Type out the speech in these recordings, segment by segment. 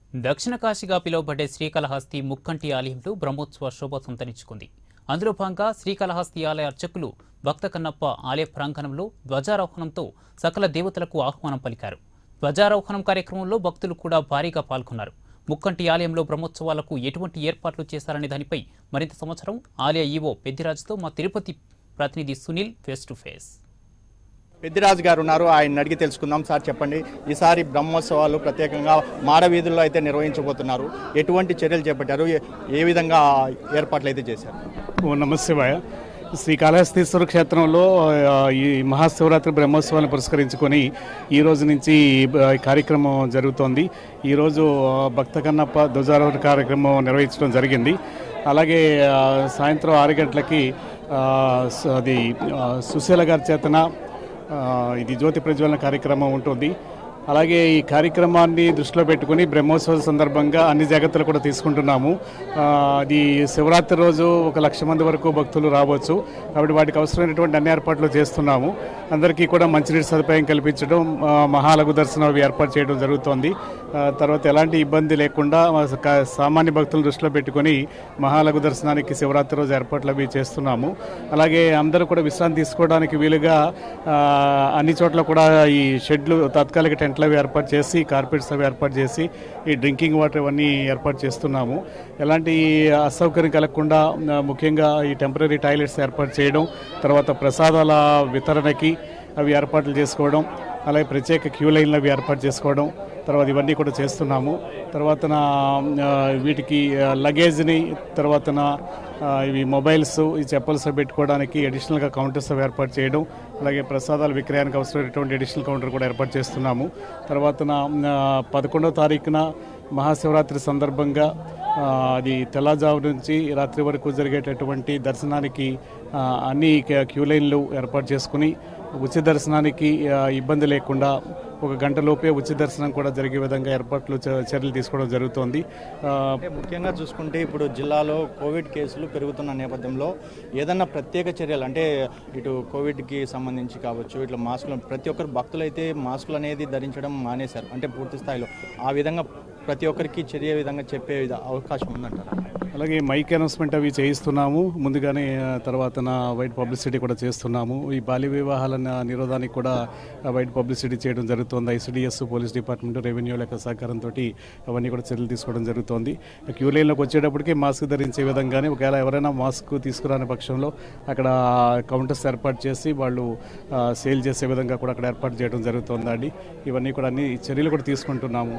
దక్షిణ కాశీగా పిలువబడే శ్రీకాళహస్తి ముక్కంటి ఆలయంలో బ్రహ్మోత్సవ శోభ సంతరించుకుంది అందులో భాగంగా శ్రీకాళహస్తి ఆలయ అర్చకులు భక్త కన్నప్ప ఆలయ ప్రాంగణంలో ధ్వజారోహణంతో సకల దేవతలకు ఆహ్వానం పలికారు ధ్వజారోహణం కార్యక్రమంలో భక్తులు కూడా భారీగా పాల్గొన్నారు ముక్కంటి ఆలయంలో బ్రహ్మోత్సవాలకు ఎటువంటి ఏర్పాట్లు చేశారనే దానిపై మరింత సమాచారం ఆలయ ఈవో పెద్దిరాజుతో మా తిరుపతి ప్రతినిధి Sunil face to face Peddiraju గారు ఉన్నారు ఆయన అడిగి తెలుసుకుందాం సార్ చెప్పండి ఈసారి బ్రహ్మోత్సవాలు ప్రత్యేకంగా మాడవీధుల్లో అయితే నిర్వహించబోతున్నారు ఎటువంటి చర్యలు చేపట్టారు ఏ- ఏ విధంగా ఏర్పాట్లు అయితే చేశారు ఓ నమశివాయ శ్రీకాళహస్తీశ్వర క్షేత్రంలో ఆ, ఈ మహాశివరాత్రి బ్రహ్మోత్సవాలను పురస్కరించుకొని ఈ రోజు నుంచి ఆ, ఈ కార్యక్రమం జరుగుతోంది ఈరోజు ఆ, భక్త కన్నప్ప ధ్వజారోహణ కార్యక్రమం నిర్వహించడం జరిగింది అలాగే ఆ, సాయంత్రం ఆరు గంటలకి ఆ, సు- అది ఆ, సుశీల గారి చేతన ఆ, ఇది జ్యోతి ప్రజ్వలన కార్యక్రమం ఉంటుంది అలాగే ఈ కార్యక్రమాన్ని దృష్టిలో పెట్టుకుని బ్రహ్మోత్సవం సందర్భంగా అన్ని జాగ్రత్తలు కూడా తీసుకుంటున్నాము ఆ, అది శివరాత్రి రోజు ఒక లక్ష మంది వరకు భక్తులు రావచ్చు కాబట్టి వాటికి అవసరమైనటువంటి అన్ని ఏర్పాట్లు చేస్తున్నాము అందరికీ కూడా మంచినీటి సదుపాయం కల్పించడం ఆ, మహాలఘు దర్శనం అవి ఏర్పాటు చేయడం జరుగుతోంది ఆ, తర్వాత ఎలాంటి ఇబ్బంది లేకుండా ఆ, క- సామాన్య భక్తులను దృష్టిలో పెట్టుకుని మహాలఘు దర్శనానికి శివరాత్రి రోజు ఏర్పాట్లు అవి చేస్తున్నాము అలాగే అందరూ కూడా విశ్రాంతి తీసుకోవడానికి వీలుగా ఆ, అన్ని చోట్ల కూడా ఈ షెడ్లు తాత్కాలిక టెంట్లు అవి ఏర్పాటు చేసి కార్పెట్స్ అవి ఏర్పాటు చేసి ఈ డ్రింకింగ్ వాటర్ ఇవన్నీ ఏర్పాటు చేస్తున్నాము ఎలాంటి అసౌకర్యం కలగకుండా ఆ, ముఖ్యంగా ఈ టెంపరీ టాయిలెట్స్ ఏర్పాటు చేయడం తర్వాత ప్రసాదాల వితరణకి అవి ఏర్పాట్లు చేసుకోవడం అలాగే ప్రత్యేక క్యూ లైన్లు అవి ఏర్పాటు చేసుకోవడం తర్వాత ఇవన్నీ కూడా చేస్తున్నాము తర్వాత నా, ఆ, వీటికి ఆ, లగేజ్ని తర్వాత నా, ఆ, ఇవి మొబైల్స్ ఈ చెప్పల్స్ అవి పెట్టుకోవడానికి అడిషనల్గా కౌంటర్స్ అవి ఏర్పాటు చేయడం అలాగే ప్రసాదాల విక్రయానికి అవసరమైనటువంటి అడిషనల్ కౌంటర్ కూడా ఏర్పాటు చేస్తున్నాము తర్వాత నా, ఆ, పదకొండవ తారీఖున మహాశివరాత్రి సందర్భంగా ఆ, అది తెల్లజావు నుంచి రాత్రి వరకు జరిగేటటువంటి దర్శనానికి ఆ, అన్ని క- క్యూ లైన్లు ఏర్పాటు చేసుకుని ఉచిత దర్శనానికి ఆ, ఇబ్బంది లేకుండా ఒక గంట లోపే ఉచిత దర్శనం కూడా జరిగే విధంగా ఏర్పాట్లు చ- చర్యలు తీసుకోవడం జరుగుతోంది ఆ, అంటే ముఖ్యంగా చూసుకుంటే ఇప్పుడు జిల్లాలో కోవిడ్ కేసులు పెరుగుతున్న నేపథ్యంలో ఏదన్నా ప్రత్యేక చర్యలు అంటే ఇటు కోవిడ్కి సంబంధించి కావచ్చు ఇట్లా మాస్కులు ప్రతి ఒక్కరు భక్తులు అయితే మాస్కులు అనేది ధరించడం మానేశారు అంటే పూర్తి స్థాయిలో ఆ విధంగా ప్రతి ఒక్కరికి చర్య విధంగా చెప్పే విధ అవకాశం ఉందంటారు అలాగే మైక్ అనౌన్స్మెంట్ అవి చేయిస్తున్నాము ముందుగానే ఆ, తర్వాత నా వైట్ పబ్లిసిటీ కూడా చేస్తున్నాము ఈ బాల్య వివాహాల న- నిరోధానికి కూడా ఆ, వైట్ పబ్లిసిటీ చేయడం జరుగుతుంది ఐసిడిఎస్ పోలీస్ డిపార్ట్మెంట్ రెవెన్యూ లెక్క సహకారంతో అవన్నీ కూడా చర్యలు తీసుకోవడం జరుగుతోంది క్యూ లైన్లోకి వచ్చేటప్పటికి మాస్క్ ధరించే విధంగానే ఒకవేళ ఎవరైనా మాస్క్ తీసుకురాని పక్షంలో అక్కడ కౌంటర్స్ ఏర్పాటు చేసి వాళ్ళు ఆ, సేల్ చేసే విధంగా కూడా అక్కడ ఏర్పాటు చేయడం జరుగుతుందండి ఇవన్నీ కూడా అన్ని చర్యలు కూడా తీసుకుంటున్నాము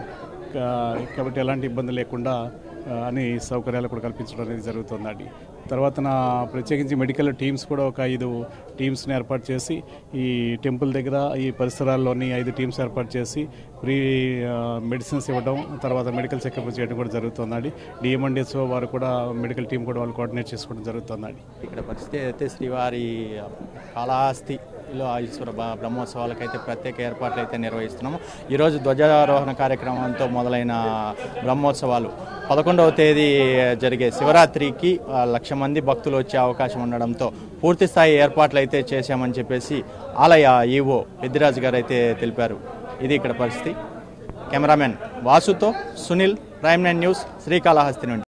కా- కాబట్టి ఎలాంటి ఇబ్బంది లేకుండా ఆ, అన్ని సౌకర్యాలు కూడా కల్పించడం అనేది జరుగుతుందండి తర్వాత నా ప్రత్యేకించి మెడికల్ టీమ్స్ కూడా ఒక ఐదు టీమ్స్ని ఏర్పాటు చేసి ఈ టెంపుల్ దగ్గర ఈ పరిసరాల్లోని ఐదు టీమ్స్ ఏర్పాటు చేసి ఫ్రీ ఆ, మెడిసిన్స్ ఇవ్వడం తర్వాత మెడికల్ చెకప్ చేయడం కూడా జరుగుతుందండి డిఎంఎండిఎస్ఓ వారు కూడా మెడికల్ టీం కూడా వాళ్ళు కోఆర్డినేట్ చేసుకోవడం జరుగుతుందండి ఇక్కడ పరిస్థితి అయితే శ్రీవారి కాళహస్తిలో ఈశ్వర బ- బ్రహ్మోత్సవాలకైతే ప్రత్యేక ఏర్పాట్లు అయితే నిర్వహిస్తున్నాము ఈరోజు ధ్వజారోహణ కార్యక్రమంతో మొదలైన బ్రహ్మోత్సవాలు పదకొండవ తేదీ జరిగే శివరాత్రికి ఆ, లక్ష మంది భక్తులు వచ్చే అవకాశం ఉండడంతో పూర్తి స్థాయి ఏర్పాట్లు అయితే చేశామని చెప్పేసి ఆలయ ఈవో పెద్దిరాజు గారు అయితే తెలిపారు ఇది ఇక్కడ పరిస్థితి కెమెరామెన్ వాసుతో Sunil prime nine news Srikalahasti నుండి